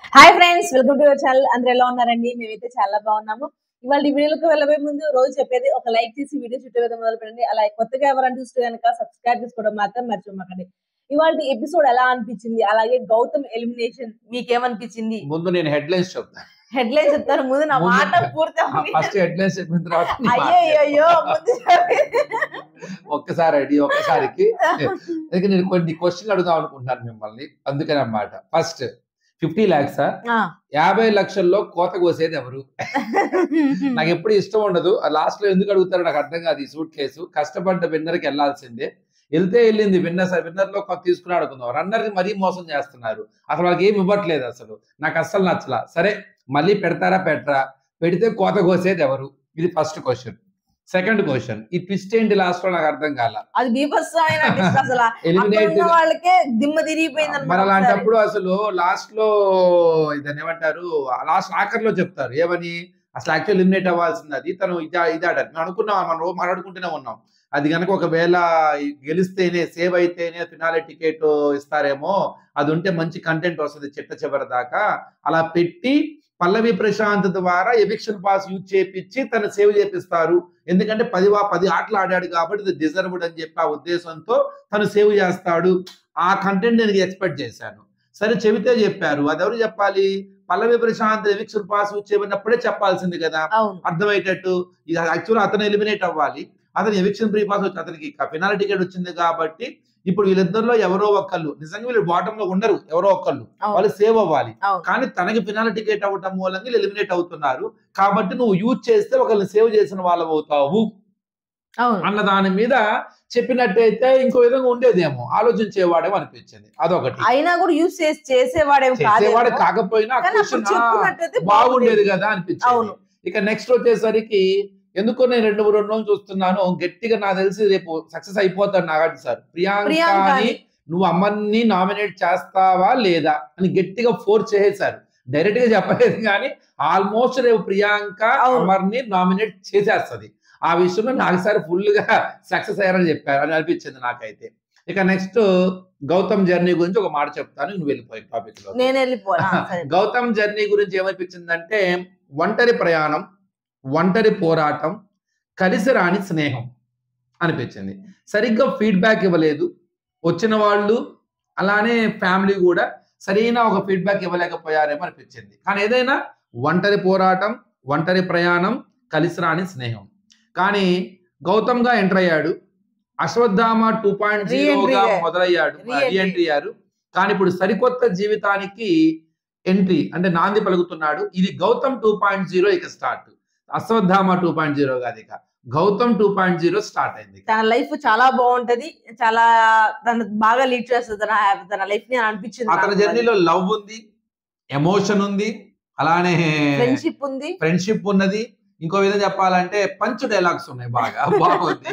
Hi friends welcome to your channel అందరూ ఎలా ఉన్నారండి మేమైతే చాలా బాగున్నాము ఇవాళ ఈ వీడియోలకు వెళ్ళబోయే ముందు రోజు చెప్పేది ఒక లైక్ చేసి వీడియో చుట్టూ విధంగా మొదలు పెట్టండి అలా కొత్తగా ఎవరైనా చూస్తే కనుక సబ్స్క్రైబ్ చేసుకోవడం మాత్రం మర్చిపోమాకండి ఇవాళ ఎపిసోడ్ ఎలా అనిపించింది అలాగే గౌతమ్ ఎలిమినేషన్ మీకేమనిపించింది ముందు నేను హెడ్ లైన్స్ చెప్తాను హెడ్ లైన్స్ చెప్తారు ముందు నా మాట పూర్తి అవ్వని. ఫస్ట్ హెడ్ లైన్స్ చెప్పిన తర్వాత నీ మాట అయ్యో అయ్యో ముందు చెప్తా. ఒక్కసారి రెడీ ఒక్కసారికి అందుకే నేను కొన్ని క్వశ్చన్లు అడుగుదాం అనుకుంటున్నాను మిమ్మల్ని అందుకని అన్నమాట ఫస్ట్ ఫిఫ్టీ ల్యాక్స్ ఆ. యాభై లక్షల్లో కోత కోసేది ఎవరు నాకు ఎప్పుడు ఇష్టం ఉండదు లాస్ట్ లో ఎందుకు అడుగుతారో నాకు అర్థం కాదు ఈ సూట్ కేసు కష్టపడ్డ విన్నర్ కి వెళ్ళాల్సిందే వెళ్తే వెళ్ళింది విన్నర్ సార్ విన్నర్ లో కొంత తీసుకుని ఆడుకుందాం రన్నర్ కి మరీ మోసం చేస్తున్నారు అసలు వాళ్ళకి ఏమి ఇవ్వట్లేదు అసలు నాకు అస్సలు నచ్చలా సరే మళ్ళీ పెడతారా పెట్టరా పెడితే కోత కోసేది ఎవరు ఇది ఫస్ట్ క్వశ్చన్ సెకండ్ క్వశ్చన్ ఈ ట్విస్ట్ ఏంటి లాస్ట్ లో నాకు అర్థం కాల అది బీభత్సమైన twist అసలు అక్కడ ఎలిమినేట్ ఉన్న వాళ్ళకే దిమ్మ తిరిగిపోయింది మరి అలాంటప్పుడు అసలు లాస్ట్ లో ఇదని ఏమంటారు లాస్ట్ ఆఖరిలో చెప్తారు ఏమని అసలు యాక్చువల్ ఎలిమినేట్ అవ్వాల్సింది అది తను ఇదా ఇదాడ మేము అనుకున్నాం మనం రోజు మాట్లాడుకుంటూనే ఉన్నాం అది కనుక ఒకవేళ గెలిస్తేనే సేవ్ అయితేనే ఫినాలే టికెట్ ఇస్తారేమో అది ఉంటే మంచి కంటెంట్ వస్తుంది చిట్ట చివరి దాకా అలా పెట్టి పల్లవి ప్రశాంత్ ద్వారా ఎవిక్షన్ పాస్ యూజ్ చేపించి తను సేవ్ చేపిస్తారు ఎందుకంటే పది వా పది ఆటలు ఆడాడు కాబట్టి ఇది డిజర్వ్డ్ అని చెప్పి ఆ ఉద్దేశంతో తను సేవ్ చేస్తాడు ఆ కంటెంట్ నేను ఎక్స్పెక్ట్ చేశాను సరే చెబితే చెప్పారు అది ఎవరు చెప్పాలి Pallavi Prashanth eviction pass use చేయబడినప్పుడే చెప్పాల్సింది కదా అవును అర్థమయ్యేటట్టు ఇది యాక్చువల్ అతను ఎలిమినేట్ అవ్వాలి అతను ఎవిక్షన్ ప్రీ పాస్ వచ్చి అతనికి ఫినాల్ టికెట్ వచ్చింది కాబట్టి ఇప్పుడు వీళ్ళిద్దరిలో ఎవరో ఒకళ్ళు నిజంగా వీళ్ళు బాటమ్ లో ఉండరు ఎవరో ఒకళ్ళు అవును వాళ్ళు సేవ్ అవ్వాలి అవును కానీ తనకి ఫినాల్ టికెట్ అవ్వటం మూలంగా వీళ్ళు ఎలిమినేట్ అవుతున్నారు కాబట్టి నువ్వు యూజ్ చేస్తే ఒకరిని సేవ్ చేసిన వాళ్ళు అవుతావు అవును అన్న దాని మీద చెప్పినట్టయితే ఇంకో విధంగా ఉండేదేమో ఆలోచించేవాడేమో అనిపించింది అదొకటి అయినా కూడా యూజ్ చేసి చేసేవాడేం చేసేవాడు కాదు కాకపోయినా ఆ కానీ question, అప్పుడు ఆ, చెప్పుకున్నట్టయితే బాగుండేది కదా అనిపించింది అవును ఇక నెక్స్ట్ వచ్చేసరికి ఎందుకో నేను రెండు మూడు రెండు రోజులు చూస్తున్నాను గట్టిగా నాకు తెలిసి రేపు సక్సెస్ అయిపోతాడు నాగార్జున సార్ ప్రియాంక ప్రియాంకని నువ్వు అమ్మని నామినేట్ చేస్తావా లేదా అని గట్టిగా ఫోర్స్ చేసేశారు డైరెక్ట్ గా చెప్పలేదు కానీ ఆల్మోస్ట్ రేపు ప్రియాంక అవును. అమర్ని నామినేట్ చేసేస్తది ఆ విషయంలో నాకు సార్ ఫుల్ గా సక్సెస్ అయ్యారని చెప్పారు అని అనిపించింది నాకైతే ఇక నెక్స్ట్ గౌతమ్ జర్నీ గురించి ఒక మాట చెప్తాను నువ్వు వెళ్ళిపోయి టాపిక్ లో నేను వెళ్ళిపోనా సరే. గౌతమ్ జర్నీ గురించి ఏమనిపించిందంటే ఒంటరి ప్రయాణం ఒంటరి పోరాటం కలిసి రాని స్నేహం అనిపించింది సరిగ్గా ఫీడ్బ్యాక్ ఇవ్వలేదు వచ్చిన వాళ్ళు అలానే ఫ్యామిలీ కూడా సరైన ఒక ఫీడ్బ్యాక్ ఇవ్వలేకపోయారేమో అనిపించింది కానీ ఏదైనా ఒంటరి పోరాటం ఒంటరి ప్రయాణం కలిసి రాని స్నేహం కానీ గౌతమ్ గా ఎంటర్ అయ్యాడు అశ్వత్థామ టూ పాయింట్ Re-entry జీరోగా అయ్యారు. మొదలయ్యాడు Re-entry. రీఎంట్రీ అయ్యారు కానీ ఇప్పుడు సరికొత్త జీవితానికి ఎంట్రీ అంటే నాంది పలుకుతున్నాడు ఇది గౌతమ్ టూ పాయింట్ జీరో ఇక start Ashwatthama two point zero కాదు ఇక Gautham two point zero start అయింది తన లైఫ్ చాలా బాగుంటది చాలా తన బాగా లీడ్ చేస్తుంది తన తన లైఫ్ ని అనిపించింది అతని జర్నీలో లవ్ ఉంది ఎమోషన్ ఉంది అలానే ఫ్రెండ్షిప్ ఉంది ఫ్రెండ్షిప్ ఉన్నది ఇంకో విధంగా చెప్పాలంటే పంచ్ డైలాగ్స్ ఉన్నాయి బాగా బాగుంది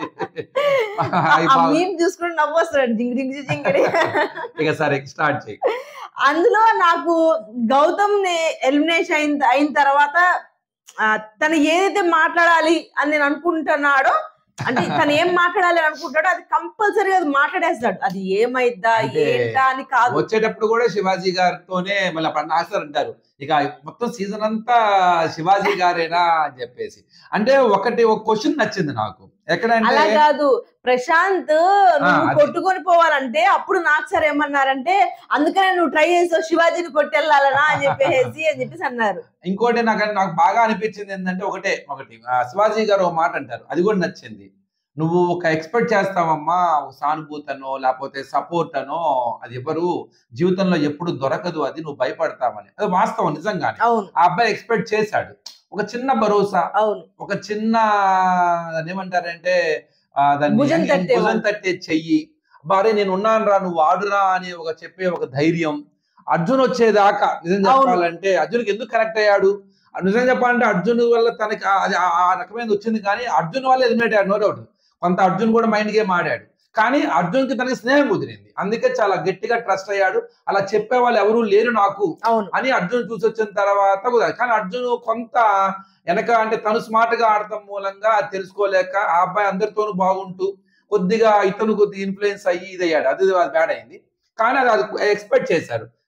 అవి ఆ బాగు- మీమ్ చూసుకుంటే నవ్వు వస్తాడు జింగ్ జింగ్ జింగడి ఇక సరే స్టార్ట్ చేయి అందులో నాకు గౌతమ్ ఎలిమినేషన్ అయిన అయిన తర్వాత ఆ, తను ఏదైతే మాట్లాడాలి అని నేను అనుకుంటున్నాడో అంటే తను ఏం మాట్లాడాలి అని అనుకుంటాడో అది కంపల్సరీగా అది మాట్లాడేస్తాడు అది ఏమైద్దా అంటే ఏంటా అని కాదు వచ్చేటప్పుడు కూడా శివాజీ గారితోనే మళ్ళీ అప్పుడు ఆన్సర్ అంటారు ఇక మొత్తం సీజన్ అంతా శివాజీ గారేనా అని చెప్పేసి అంటే ఒకటి ఒక క్వశ్చన్ నచ్చింది నాకు అలా ఎక్కడంటే కాదు ప్రశాంత్ నువ్వు అది- కొట్టుకొని పోవాలంటే అప్పుడు నాకు సార్ ఏమన్నారంటే అందుకనే నువ్వు ట్రై చేసావు శివాజీని కొట్టెళ్ళాలనా అని చెప్పేసి అని చెప్పేసి అన్నారు ఇంకోటి నాకు నాకు బాగా అనిపించింది ఏంటంటే ఒకటే ఒకటి ఆ, శివాజీ గారు ఒక మాట అంటారు అది కూడా నచ్చింది నువ్వు ఒక ఎక్స్పెక్ట్ చేస్తావమ్మా ఒక సానుభూతనో లేకపోతే సపోర్ట్ అనో అది ఎవరు జీవితంలో ఎప్పుడు దొరకదు అది నువ్వు భయపడతావని అది వాస్తవం నిజంగానే అవును ఆ అబ్బాయి ఎక్స్పెక్ట్ చేశాడు ఒక చిన్న భరోసా అవును ఒక చిన్న దాన్ని ఏమంటారంటే ఆ, దాన్ని భుజం తట్టే భుజం వాళ్ళు. తట్టే చెయ్యి బారే నేను ఉన్నాను రా నువ్వు ఆడురా అని ఒక చెప్పే ఒక ధైర్యం అర్జున్ వచ్చేదాకా నిజం అవును. చెప్పాలంటే అర్జున్కి ఎందుకు కనెక్ట్ అయ్యాడు నిజం చెప్పాలంటే అర్జున్ వల్ల తనకి ఆ- అది ఆ- ఆ రకమైనది వచ్చింది కానీ అర్జున్ వల్ల ఎలిమినేట్ అయ్యాడు నో డౌట్ కొంత అర్జున్ కూడా మైండ్ గేమ్ ఆడాడు కానీ అర్జున్ కి తనకి స్నేహం కుదిరింది అందుకే చాలా గట్టిగా ట్రస్ట్ అయ్యాడు అలా చెప్పే వాళ్ళు ఎవరూ లేరు నాకు అవును అని అర్జున్ చూసి వచ్చిన తర్వాత కుదరదు కానీ అర్జున్ కొంత వెనక అంటే తను స్మార్ట్ గా ఆడటం మూలంగా అది తెలుసుకోలేక ఆ అబ్బాయి అందరితోనూ బాగుంటూ కొద్దిగా ఇతను కొద్దిగా ఇన్ఫ్లుయెన్స్ అయ్యి ఇది అయ్యాడు అది బ్యాడ్ అయింది కానీ అది అది ఎక్స్పెక్ట్ చేశారు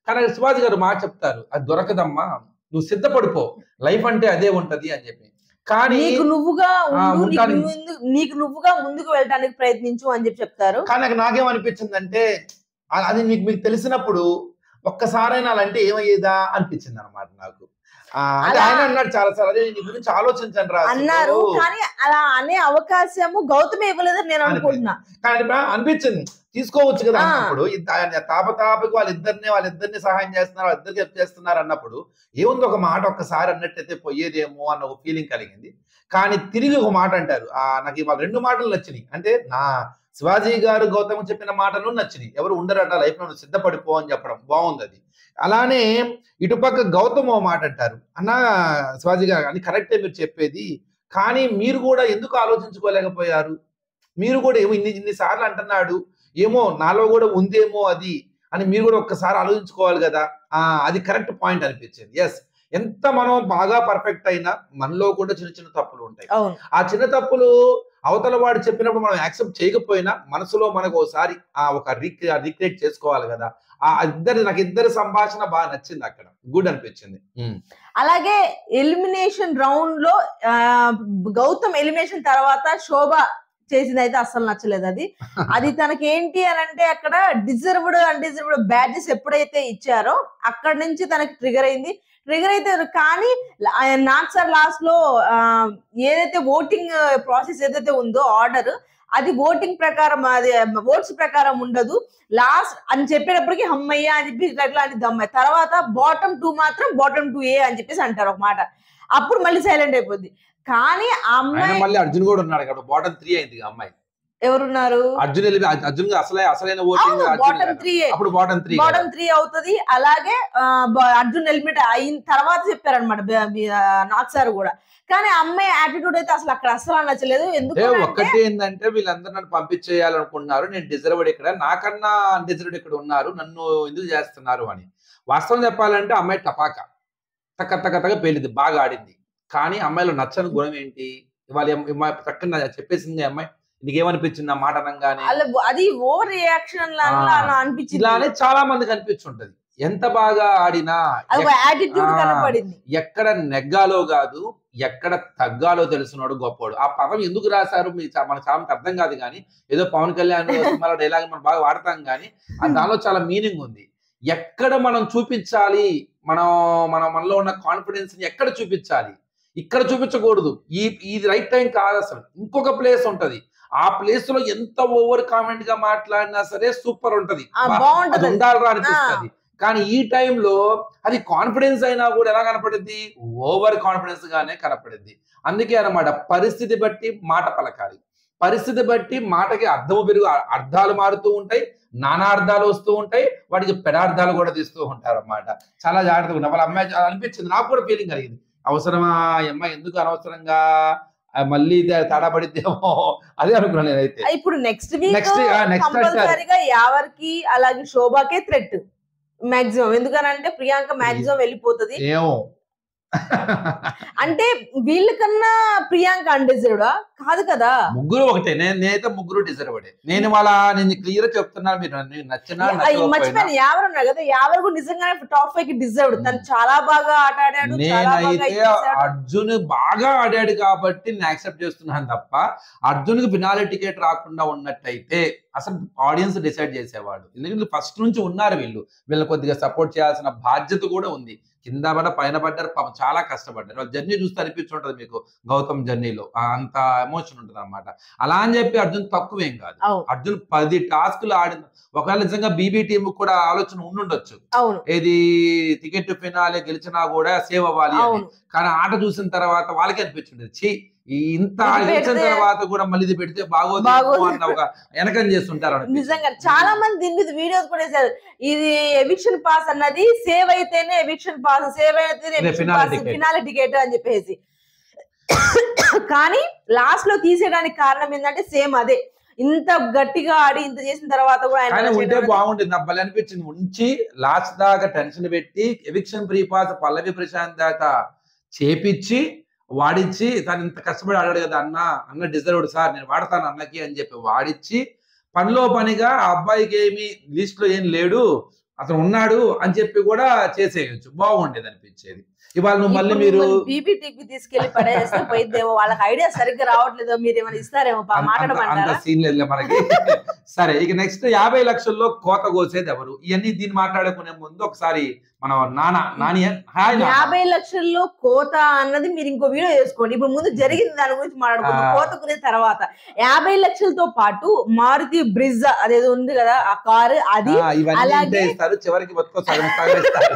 కానీ అక్కడ శివాజీ గారు మాట చెప్తారు అది దొరకదమ్మా నువ్వు సిద్ధపడిపో లైఫ్ అంటే అదే ఉంటది అని చెప్పి కానీ నీకు నువ్వుగా ఉండు, నీకు ఉంటాను. ముందు- నీకు నువ్వుగా ముందుకు వెళ్ళడానికి ప్రయత్నించు అని చెప్పి చెప్తారు కానీ నాకు నాకేమనిపించిందంటే ఆ- అది మీకు మీకు తెలిసినప్పుడు ఒక్కసారైనా అలా అంటే ఏమయ్యేదా అనిపించింది అనమాట నాకు ఆ, అంటే అలా- ఆయన అన్నాడు చాలా సార్ అదే నీ గురించి ఆలోచించండి రా అసలు. అన్నారు కానీ అలా అనే అవకాశము గౌతమి ఇవ్వలేదని నేను అనుకుంటున్నా కానీ బా అనిపించింది తీసుకోవచ్చు కదా ఆ. అన్నప్పుడు ఇద్ద- ఆయన తాపతాపకి వాళ్ళిద్దరిని వాళ్ళిద్దరిని సహాయం చేస్తున్నారు వాళ్ళిద్దరికి హెల్ప్ చేస్తున్నారు అన్నప్పుడు ఏముంది ఒక మాట ఒక్కసారి అన్నట్టయితే పోయేదేమో అన్న ఒక ఫీలింగ్ కలిగింది కానీ తిరిగి ఒక మాట అంటారు ఆ నాకు ఇవాళ రెండు మాటలు నచ్చినాయి అంటే నా శివాజీ గారు గౌతమ్ చెప్పిన మాటలు నచ్చినాయి ఎవరు ఉండరట లైఫ్ లో నువ్వు సిద్ధపడిపో అని చెప్పడం బాగుంది అది అలానే ఇటుపక్క గౌతమ్ ఓ మాట అంటారు అన్న శివాజీ గారు అని కరెక్టే మీరు చెప్పేది కానీ మీరు కూడా ఎందుకు ఆలోచించుకోలేకపోయారు మీరు కూడా ఏమో ఇన్ని ఇన్ని సార్లు అంటున్నాడు ఏమో నాలో కూడా ఉందేమో అది అని మీరు కూడా ఒక్కసారి ఆలోచించుకోవాలి కదా ఆ అది కరెక్ట్ పాయింట్ అనిపించింది ఎస్ ఎంత మనం బాగా పర్ఫెక్ట్ అయినా మనలో కూడా చిన్న చిన్న తప్పులు ఉంటాయి అవును ఆ చిన్న తప్పులు అవతల వాడు చెప్పినప్పుడు మనం యాక్సెప్ట్ చేయకపోయినా మనసులో మనకు ఒకసారి ఆ ఒక రీక్రియేట్ చేసుకోవాలి కదా ఆ ఇద్దరి నాకు ఇద్దరి సంభాషణ బాగా నచ్చింది అక్కడ గుడ్ అనిపించింది ఉమ్. అలాగే ఎలిమినేషన్ రౌండ్ లో ఆ, గౌతమ్ ఎలిమినేషన్ తర్వాత శోభ చేసింది అయితే అస్సలు నచ్చలేదు అది అది తనకి ఏంటి అని అంటే అక్కడ డిజర్వ్డ్ అన్డిజర్వ్డ్ బ్యాడ్జెస్ ఎప్పుడైతే ఇచ్చారో అక్కడ నుంచి తనకి ట్రిగర్ అయింది ట్రిగర్ అయితే కానీ నాట్ సార్ లాస్ట్ లో ఆ, ఏదైతే ఓటింగ్ ప్రాసెస్ ఏదైతే ఉందో ఆర్డర్ అది ఓటింగ్ ప్రకారం అది ఓట్స్ ప్రకారం ఉండదు లాస్ట్ అని చెప్పేటప్పటికి హమ్మయ్య అని చెప్పి ఇట్లా ఇట్లా అని దమ్మ తర్వాత బాటమ్ టూ మాత్రం బాటమ్ టూ ఏ అని చెప్పేసి అంటారు ఒక మాట అప్పుడు మళ్ళీ సైలెంట్ అయిపోద్ది కానీ ఆ ఆయన అమ్మాయి మళ్ళీ అర్జున్ కూడా ఉన్నాడు ఇక్కడ బాటమ్ త్రీ అయింది ఇక అమ్మాయి ఎవరున్నారు అర్జున్ వెళ్ళి అర్జున్ అసలే అసలైన ఓటింగ్ బాటమ్ త్రీ అప్పుడు బాటమ్ త్రీ బాటమ్ త్రీ అవుతది అలాగే ఆ, బ- అర్జున్ ఎలిమినేట్ అయిన తర్వాత చెప్పారనమాట నాగ్ సార్ కూడా కానీ ఆ అమ్మాయి యాటిట్యూడ్ అయితే అసలు అక్కడ అసలు నచ్చలేదు ఏ ఎందుకు అంటే ఒక్కటి ఏంటంటే వీళ్ళందరూ నన్ను పంపించేయాలనుకున్నారు నేను డిజర్వ్డ్ ఇక్కడ నాకన్నా డిజర్వ్డ్ ఇక్కడ ఉన్నారు నన్ను ఎందుకు చేస్తున్నారు అని వాస్తవం చెప్పాలంటే అమ్మాయి టపాక తక్క తక్క తక్క పేలింది బాగా ఆడింది కానీ అమ్మాయిలో నచ్చని గుణం ఏంటి ఇవాళ ఏం- అమ్మాయి చక్కగా చెప్పేసింది అమ్మాయి నీకేమనిపించింది ఆ మాట అనగానే అలా అది ఓవర్ రియాక్షన్ ఆ, అనిపించింది ఇలానే చాలా మందికి అనిపించుంటది ఎంత బాగా ఆడినా అది ఒక యాటిట్యూడ్ ఆ. కనపడింది ఎక్కడ నెగ్గాలో కాదు ఎక్కడ తగ్గాలో తెలిసినోడు గొప్పోడు ఆ పదం ఎందుకు రాశారు మీ చా- మన చాలా మందికి అర్థం కాదు కానీ ఏదో పవన్ కళ్యాణ్ సినిమాలో డైలాగ్ మనం బాగా వాడతాం కానీ ఆ దానిలో చాలా మీనింగ్ ఉంది ఎక్కడ మనం చూపించాలి మనం మన మనలో ఉన్న కాన్ఫిడెన్స్ ని ఎక్కడ చూపించాలి ఇక్కడ చూపించకూడదు ఈ ఇది రైట్ టైం కాదు అసలు ఇంకొక ప్లేస్ ఉంటది ఆ ప్లేస్ లో ఎంత ఓవర్ కామెంట్ గా మాట్లాడినా సరే సూపర్ ఉంటది ఆ, బా, బాగుంటది అది ఉండాలిరా అనిపిస్తుంది కానీ ఈ టైంలో అది కాన్ఫిడెన్స్ అయినా కూడా ఎలా కనపడుద్ది ఓవర్ కాన్ఫిడెన్స్ గానే కనపడుద్ది అందుకే అన్నమాట పరిస్థితి బట్టి మాట పలకాలి పరిస్థితి బట్టి మాటకి అర్థము పెరుగు అర్థాలు మారుతూ ఉంటాయి నానా అర్థాలు వస్తూ ఉంటాయి వాటికి పెడార్థాలు కూడా తీస్తూ ఉంటారు అన్నమాట చాలా జాగ్రత్తగా ఉన్నా వాళ్ళ అమ్మాయి చాలా అనిపించింది నాకు కూడా ఫీలింగ్ కలిగింది అవసరమా ఈ అమ్మాయి ఎందుకు అనవసరంగా ఆ, మళ్ళీ తే- తేడా పడిద్దేమో అదే అనుకున్నాను నేనైతే ఇప్పుడు నెక్స్ట్ వీక్ Next, ఆ, next కంపల్సరీగా యావర్కి అలాగే శోభాకే థ్రెట్ మాక్సిమం ఎందుకనంటే ప్రియాంక మాక్సిమం వెళ్ళిపోతది ఏమో అంటే వీళ్ళకన్నా ప్రియాంక అండేజరుడా కాదు కదా ముగ్గురు ఒకటే నేను నేనైతే ముగ్గురు డిజర్వ్డ్ నేను వాళ్ళ నేను క్లియర్ చెప్తున్నాను మీరు నన్ను నచ్చినా అయ్యి నచ్చకపోయినా మర్చిపోయాను యావర్ ఉన్నారు కదా యావర్ కూడా నిజంగానే టాప్ ఫైవ్ కి డిజర్వ్డ్ తను చాలా బాగా ఆట ఆడాడు చాలా బాగా నేనైతే ఇది చేశాడు. అర్జున్ బాగా ఆడాడు కాబట్టి నేను యాక్సెప్ట్ చేస్తున్నాను తప్ప అర్జున్ కి ఫినాలి టికెట్ రాకుండా ఉన్నట్టయితే అసలు ఆడియన్స్ డిసైడ్ చేసేవాడు ఎందుకంటే ఫస్ట్ నుంచి ఉన్నారు వీళ్ళు వీళ్ళు కొద్దిగా సపోర్ట్ చేయాల్సిన బాధ్యత కూడా ఉంది కింద పడ పైన పడ్డారు పాపం చాలా కష్టపడ్డారు వాళ్ళ జర్నీ చూస్తే అనిపించుంటది మీకు గౌతమ్ జర్నీలో అంత ఎమోషన్ ఉంటుంది అనమాట అలా అని చెప్పి అర్జున్ తక్కువేం కాదు అవును అర్జున్ పది టాస్క్లు ఆడిన ఒకవేళ నిజంగా బీబీ టీం కూడా ఆలోచన ఉండుండొచ్చు అవును ఏది టికెట్ ఫినాలే గెలిచినా కూడా సేవ్ అవ్వాలి అని అవును కానీ ఆట చూసిన తర్వాత వాళ్ళకి అనిపించింది ఛీ ఈ ఇంత ఇది గెలిచిన పెడితే- తర్వాత కూడా మళ్ళీ ఇది పెడితే బాగోదు బాగోదు. అన్న ఒక వెనకం చేస్తుంటారు అనిపించింది. నిజంగా చాలా మంది దీని మీద వీడియోస్ కూడా వేశారు ఇది ఎవిక్షన్ పాస్ అన్నది సేవ్ అయితేనే ఎవిక్షన్ పాస్ సేవ్ అయితేనే ఇదే eviction finale pass ticket. Finale ticket అని చెప్పేసి కానీ లాస్ట్ లో తీసేయడానికి కారణం ఏంటంటే సేమ్ అదే ఇంత గట్టిగా ఆడి ఇంత చేసిన తర్వాత కూడా ఆయన కానీ అలా ఉంటే చేయడం అనేది- బాగుంటుంది నాకు భలే అనిపించింది ఉంచి లాస్ట్ దాకా టెన్షన్ పెట్టి eviction free pass Pallavi Prashanth దాకా చేపిచ్చి వాడిచ్చి తను ఇంత కష్టపడి ఆడాడు కదా అన్న అన్న డిజర్వ్డ్ సార్ నేను వాడతాను అన్నకి అని చెప్పి వాడిచ్చి పనిలో పనిగా ఆ అబ్బాయికి ఏమి లిస్ట్ లో ఏం లేడు అతను ఉన్నాడు అని చెప్పి కూడా చేసేయచ్చు బాగుండేది అనిపించేది ఇవాళ నువ్వు మళ్ళీ మీరు బీబీటీకి తీసుకెళ్లి పడేస్తే పోయిద్దేమో వాళ్ళకి ఐడియా సరిగ్గా రావట్లేదు మీరు ఏమైనా ఇస్తారేమో పా- అంత- అంత మాట్లాడమంటారా సీన్ లేదు మనకి సరే ఇక నెక్స్ట్ యాభై లక్షల్లో కోత కోసేది ఎవరు ఇవన్నీ దీన్ని మాట్లాడుకునే ముందు ఒకసారి మనం నాన్న నాని హాయ్ నాన్న. యాభై లక్షల్లో కోత అన్నది మీరు ఇంకో వీడియో చేసుకోండి ఇప్పుడు ముందు జరిగింది దాని గురించి మాట్లాడుకుందాం ఆ. కోత గురించి తర్వాత యాభై లక్షలతో పాటు మారుతి బ్రిజ్ అదేదో ఉంది కదా ఆ కారు అది ఆ, ఇవన్నీ అలాగే- ఇంతే ఇస్తారు చివరికి మొత్తం సగం సగం ఇస్తారు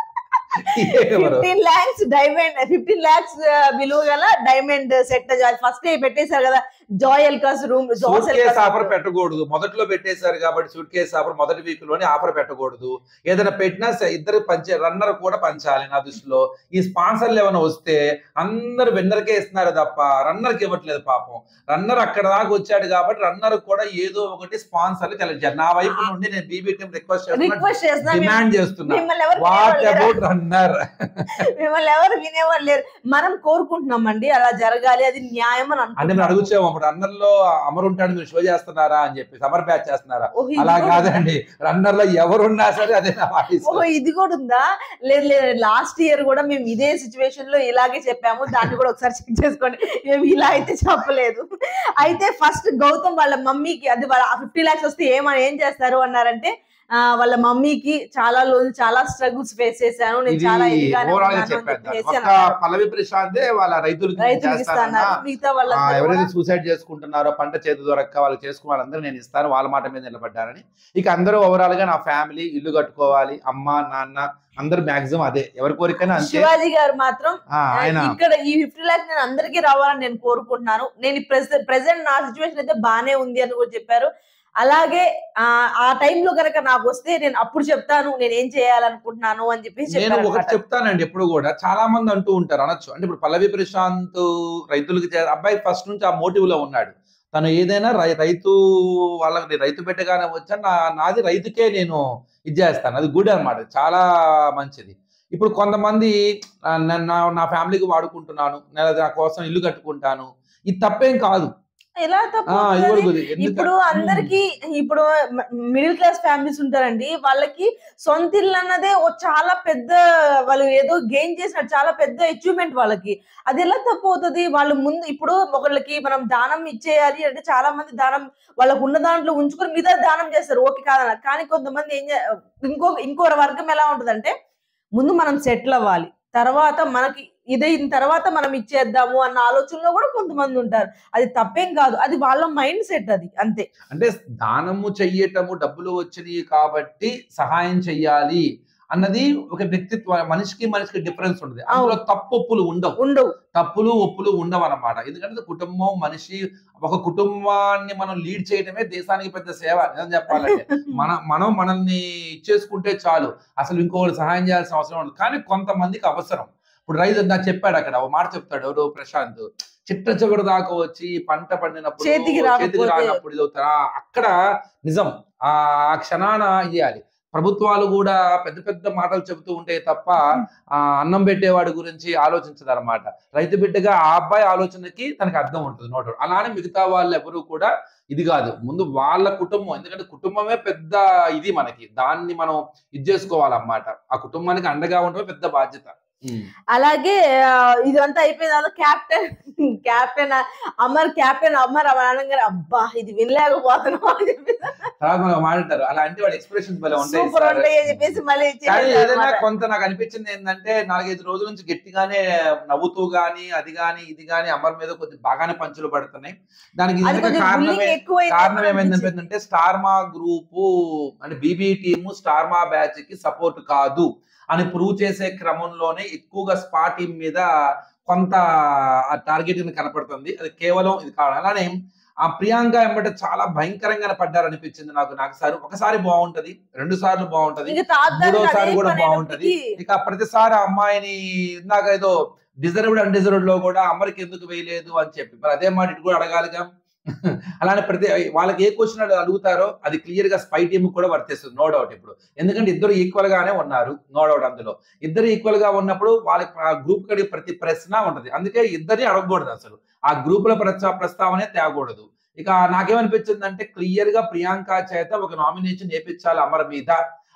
ఎవరు? Fifteen lakhs diamond fifteen lakhs విలువ గల డైమండ్ సెట్ ఫస్ట్ పెట్టేశారు కదా Joy Alukkas room suitcase offer పెట్టకూడదు మొదట్లో పెట్టేశారు కాబట్టి సూట్ కేస్ ఆఫర్ మొదటి వీక్ లోనే ఆఫర్ పెట్టకూడదు ఏదైనా పెట్టినా స- ఇద్దరు పంచే రన్నర్ కూడా పంచాలి నా దృష్టిలో ఈ స్పాన్సర్లు ఏమైనా వస్తే అందరు విన్నర్కే ఇస్తున్నారు తప్ప రన్నర్ కి ఇవ్వట్లేదు పాపం రన్నర్ అక్కడ దాకా వచ్చాడు కాబట్టి రన్నర్ కూడా ఏదో ఒకటి స్పాన్సర్లు కలిగించారు నా వైపు నుండి నేను బీబీ టీం రిక్వెస్ట్ చేస్తున్నా రిక్వెస్ట్ చేస్తున్నా మీ- డిమాండ్ చేస్తున్నా మిమ్మల్ని ఎవరు వాట్ వినేవాళ్ళు లేరా? అబౌట్ రన్నర్ మిమ్మల్ని ఎవరు వినేవాళ్ళు లేరు మనం కోరుకుంటున్నామండి అలా జరగాలి అది న్యాయం అని అంటే మేము అనుకుంటున్నాము. అడుగుచాము అప్పుడు రన్నర్ లో అమరు ఉంటాడు మీరు షో చేస్తున్నారా అని చెప్పి సమర్ బ్యాచ్ చేస్తున్నారా ఓహో, ఇది అలా కూడా కాదండి రన్నర్ లో ఎవరున్నా సరే అదే నా వాయిస్ ఓహో ఇది కూడా ఉందా లేదు లేదు లాస్ట్ ఇయర్ కూడా మేము ఇదే సిచ్యువేషన్ లో ఇలాగే చెప్పాము దాన్ని కూడా ఒకసారి చెక్ చేసుకోండి మేము ఇలా అయితే చెప్పలేదు అయితే ఫస్ట్ గౌతమ్ వాళ్ళ మమ్మీకి అది వాళ్ళ ఫిఫ్టీ లాక్స్ వస్తే ఏమని ఏం చేస్తారు అన్నారంటే ఆ, వాళ్ళ మమ్మీకి చాలా రోజులు చాలా స్ట్రగుల్స్ ఫేస్ చేశాను నేను ఇది చాలా ఇదిగానే ఓవరాల్ గా ఉన్నాను అని చెప్పేద్దాం చెప్పేసి ఒక్క అన్నారు. పల్లవి ప్రశాంతే వాళ్ళ రైతులకి రైతులకు చేస్తానన్నా, ఇస్తాన్నారు మిగతా ఆ, వాళ్ళందరూ ఎవరైతే కూడా సూసైడ్ చేసుకుంటున్నారో పంట చేతి దొరక్క వాళ్ళు చేసుకున్న వాళ్ళందరూ నేను ఇస్తాను వాళ్ళ మాట మీద నిలబడ్డారని ఇక అందరూ ఓవరాల్ గా నా ఫ్యామిలీ ఇల్లు కట్టుకోవాలి అమ్మ నాన్న అందరూ మాక్సిమం అదే ఎవరి కోరికైనా అంతే శివాజీ గారు మాత్రం ఆ, ఆయన ఇక్కడ ఈ ఫిఫ్టీ లాక్స్ నేను అందరికీ రావాలని నేను కోరుకుంటున్నాను నేను ప్రెసెంట్ నా సిచ్యువేషన్ అయితే బానే ఉంది అని కూడా చెప్పారు అలాగే ఆ ఆ టైంలో కనుక నాకు వస్తే నేను అప్పుడు చెప్తాను నేను ఏం చేయాలనుకుంటున్నాను అని చెప్పేసి నేను చెప్పారు ఒకటి అన్నమాట. చెప్తానండి ఎప్పుడు కూడా చాలా మంది అంటూ ఉంటారు అనొచ్చు అంటే ఇప్పుడు పల్లవి ప్రశాంత్ రైతులకి చే- అబ్బాయి ఫస్ట్ నుంచి ఆ మోటివ్ లో ఉన్నాడు తను ఏదైనా రై- రైతు వాళ్ళకి నేను రైతు పెట్టగానే వచ్చా నా నాది రైతుకే నేను ఇది చేస్తాను అది గుడ్ అన్నమాట చాలా మంచిది ఇప్పుడు కొంతమంది ఆ, నా- నా నా ఫ్యామిలీకి వాడుకుంటున్నాను నేను నా కోసం ఇల్లు కట్టుకుంటాను ఇది తప్పేం కాదు ఎలా తప్పు ఆ, ఇది అవుతుంది? కూడా good. ఎందుక- ఇప్పుడు అందరికి ఇప్పుడు మిడిల్ క్లాస్ ఫ్యామిలీస్ ఉంటారండి వాళ్ళకి సొంత ఇల్లు అన్నదే ఓ చాలా పెద్ద వాళ్ళు ఏదో గెయిన్ చేసినట్టు చాలా పెద్ద అచీవ్మెంట్ వాళ్ళకి అది ఎలా తప్పు అవుతుంది వాళ్ళు ముందు ఇప్పుడు ఒకళ్ళకి మనం దానం ఇచ్చేయాలి అంటే చాలా మంది దానం వాళ్ళకు ఉన్న దాంట్లో ఉంచుకొని మిగతా దానం చేస్తారు ఓకే కాదన్న కానీ కొంతమంది ఏం చే- ఇంకో ఇంకో వర్గం ఎలా ఉంటదంటే ముందు మనం సెటిల్ అవ్వాలి తర్వాత మనకి ఇదైన తర్వాత మనం ఇచ్చేద్దాము అన్న ఆలోచనలో కూడా కొంతమంది ఉంటారు అది తప్పేం కాదు అది వాళ్ళ మైండ్ సెట్ అది అంతే అంటే దానము చెయ్యటము డబ్బులు వచ్చినాయి కాబట్టి సహాయం చెయ్యాలి అన్నది ఒక వ్యక్తిత్వ మనిషికి మనిషికి డిఫరెన్స్ ఉంటుంది అందులో తప్పు ఒప్పులు ఉండవు ఉండవు తప్పులు ఒప్పులు ఉండవు అన్నమాట ఎందుకంటే కుటుంబం మనిషి ఒక కుటుంబాన్ని మనం లీడ్ చేయడమే దేశానికి పెద్ద సేవ నిజం చెప్పాలంటే మన మనం మనల్ని ఇచ్చేసుకుంటే చాలు అసలు ఇంకొకరు సహాయం చేయాల్సిన అవసరం ఉండదు కానీ కొంతమందికి అవసరం ఇప్పుడు రైతు నాకు చెప్పాడు అక్కడ ఒక మాట చెప్తాడు ఎవరు ప్రశాంత్ చిట్ట చివరి దాకా వచ్చి పంట పండినప్పుడు చేతికి రాకపోతే- రానప్పుడు ఇది అవుతారా అక్కడ నిజం ఆ క్షణాన ఇయ్యాలి ప్రభుత్వాలు కూడా పెద్ద పెద్ద మాటలు చెబుతూ ఉంటే తప్ప ఆ అన్నం పెట్టేవాడి గురించి ఆలోచించదు అనమాట రైతు బిడ్డగా ఆ అబ్బాయి ఆలోచనకి తనకి అర్థం ఉంటుంది నోట్ అలానే మిగతా వాళ్ళు ఎవరు కూడా ఇది కాదు ముందు వాళ్ళ కుటుంబం ఎందుకంటే కుటుంబమే పెద్ద ఇది మనకి దాన్ని మనం ఇది చేసుకోవాలన్నమాట ఆ కుటుంబానికి అండగా ఉండటమే పెద్ద బాధ్యత ఉమ్. అలాగే ఆ, ఇదంతా అయిపోయిన తర్వాత captain captain Amar captain Amar Amar అనగానే అబ్బా ఇది వినలేకపోతున్నాం అని చెప్పేసి తర్వాత మనం మాట్లాడతారు అలా అంటే వాళ్ళ ఎక్స్ప్రెషన్స్ భలే ఉంటాయి సూపర్ సార్. ఉంటాయి అని చెప్పేసి మళ్ళీ కానీ ఇచ్చేసారు ఏదైనా అన్నమాట. కొంత నాకు అనిపించింది ఏంటంటే నాలుగైదు రోజుల నుంచి గట్టిగానే నవ్వుతూ గాని అది గాని ఇది గాని అమర్ మీద కొద్ది బాగానే పంచులు పడుతున్నాయి దానికి అది నిజంగా కొంచెం కారణమే bullying ఎక్కువైంది కారణం అనిపించింది. ఏమైందంటే స్టార్మా గ్రూపు అంటే బీబీ టీము స్టార్మా బ్యాచ్ కి సపోర్ట్ కాదు అని ప్రూవ్ చేసే క్రమంలోనే ఎక్కువగా స్పా టీం మీద కొంత టార్గెటింగ్ కనపడుతుంది అది కేవలం ఇది కాదు అలానే ఆ ప్రియాంక ఎంబట చాలా భయంకరంగా పడ్డారు అనిపించింది నాకు నాకు సారి ఒకసారి బాగుంటది రెండు సార్లు బాగుంటది ఇంకా తాతగారు మూడోసారి అదే కూడా పని బాగుంటది అయినప్పటికీ ఇక ప్రతిసారి ఆ అమ్మాయిని ఇందాక ఏదో డిజర్వ్డ్ అన్డిజర్వ్డ్ లో కూడా అమరికి ఎందుకు వేయలేదు అని చెప్పి మరి అదే మాట ఇటు కూడా అడగాలిగా అలానే ప్రతి వాళ్ళకి ఏ క్వశ్చన్ అడుగుతారో అది క్లియర్ గా స్పై టీమ్ కూడా వర్తిస్తుంది నో డౌట్ ఇప్పుడు ఎందుకంటే ఇద్దరు ఈక్వల్ గానే ఉన్నారు నో డౌట్ అందులో ఇద్దరు ఈక్వల్ గా ఉన్నప్పుడు వాళ్ళకి ఆ గ్రూప్ కడి ప్రతి ప్రశ్న ఉంటది అందుకే ఇద్దరిని అడగకూడదు అసలు ఆ గ్రూప్ లో ప్రస్తా ప్రస్తావనే తేకూడదు ఇక నాకేమనిపించింది అంటే క్లియర్ గా ప్రియాంక చేత ఒక నామినేషన్ వేపించాలి అమర్ మీద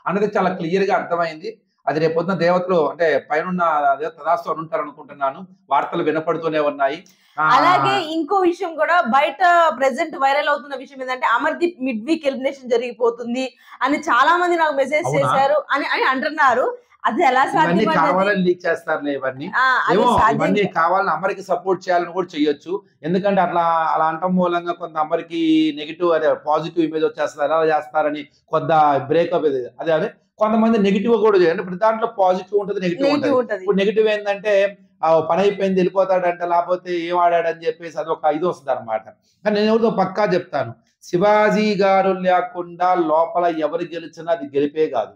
అన్నది చాలా క్లియర్ గా అర్థమైంది అది రేపొద్దున దేవతలు అంటే పైన తదాస్తు అని ఉంటారు అనుకుంటున్నాను వార్తలు వినపడుతూనే ఉన్నాయి ఆ, అలాగే ఇంకో విషయం కూడా బయట ప్రెసెంట్ వైరల్ అవుతున్న విషయం ఏంటంటే అమర్దీప్ మిడ్ వీక్ ఎలిమినేషన్ జరిగిపోతుంది అని చాలా మంది నాకు మెసేజ్ అవునా? చేశారు అని అని అంటున్నారు అది ఎలా ఇవన్నీ సాధ్యపడ్డది కావాలని లీక్ చేస్తారులే ఇవన్నీ ఆ, అది ఏమో సాధ్యం ఇవన్నీ కావాలని అమరికి సపోర్ట్ చేయాలని కూడా చెయ్యొచ్చు ఎందుకంటే అట్లా అలా అంటం మూలంగా కొంత అమరికి నెగిటివ్ అదే పాజిటివ్ ఇమేజ్ వచ్చేస్తారు ఎలా చేస్తారని కొంత బ్రేకప్ ఇది అదే అదే కొంతమంది నెగిటివ్ కూడా చేయాలి ప్రతి దాంట్లో పాజిటివ్ ఉంటుంది నెగిటివ్ ఉంటుంది నెగిటివ్ ఉంటది ఇప్పుడు నెగిటివ్ ఏంటంటే ఆ పని అయిపోయింది వెళ్ళిపోతాడంట లేకపోతే ఏం ఆడాడని చెప్పేసి అది ఒక ఇది వస్తుంది అనమాట కానీ నేను ఎవరితో పక్కా చెప్తాను శివాజీ గారు లేకుండా లోపల ఎవరు గెలిచినా అది గెలిపే కాదు